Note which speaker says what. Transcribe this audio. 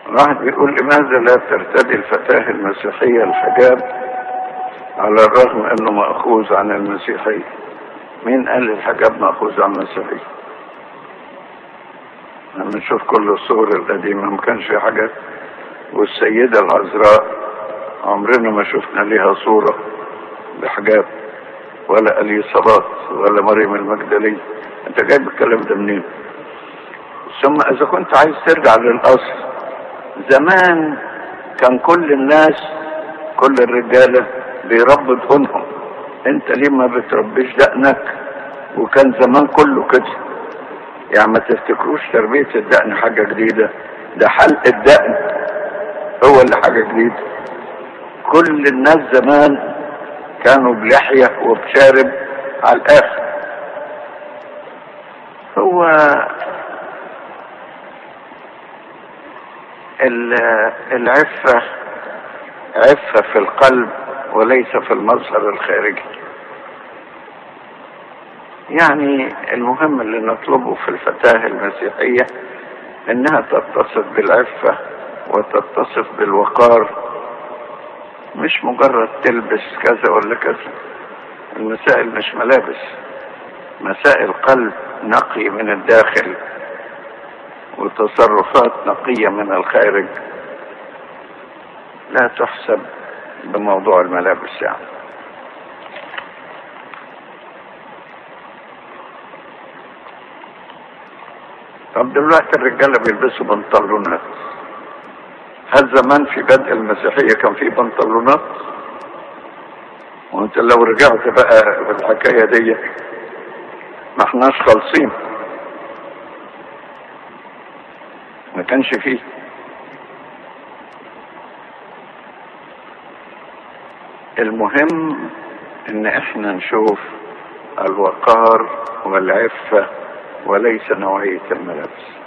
Speaker 1: واحد بيقول لماذا لا ترتدي الفتاة المسيحية الحجاب على الرغم انه مأخوذ عن المسيحية مين قال الحجاب مأخوذ عن المسيحية لما نشوف كل الصور القديمة ما كانش في حاجات والسيدة العذراء عمرنا ما شفنا لها صورة بحجاب ولا اليصابات ولا مريم المجدلية انت جايب الكلام ده منين ثم اذا كنت عايز ترجع للاصل زمان كان كل الناس كل الرجالة بيربوا دقنهم انت ليه ما بتربيش دقنك وكان زمان كله كده يعني ما تفتكروش تربية الدقن حاجة جديدة ده حلق الدقن هو اللي حاجة جديدة كل الناس زمان كانوا بلحية وبشارب على الآخر هو العفة عفة في القلب وليس في المظهر الخارجي يعني المهم اللي نطلبه في الفتاة المسيحية انها تتصف بالعفة وتتصف بالوقار مش مجرد تلبس كذا ولا كذا المسائل مش ملابس مسائل قلب نقي من الداخل وتصرفات نقية من الخارج لا تحسب بموضوع الملابس يعني طب دلوقتي الرجالة بيلبسوا بنطلونات هل زمان في بدء المسيحية كان في بنطلونات وانت لو رجعت بقى في الحكاية دي ما احناش خالصين ما كانش فيه المهم ان احنا نشوف الوقار والعفة وليس نوعية الملابس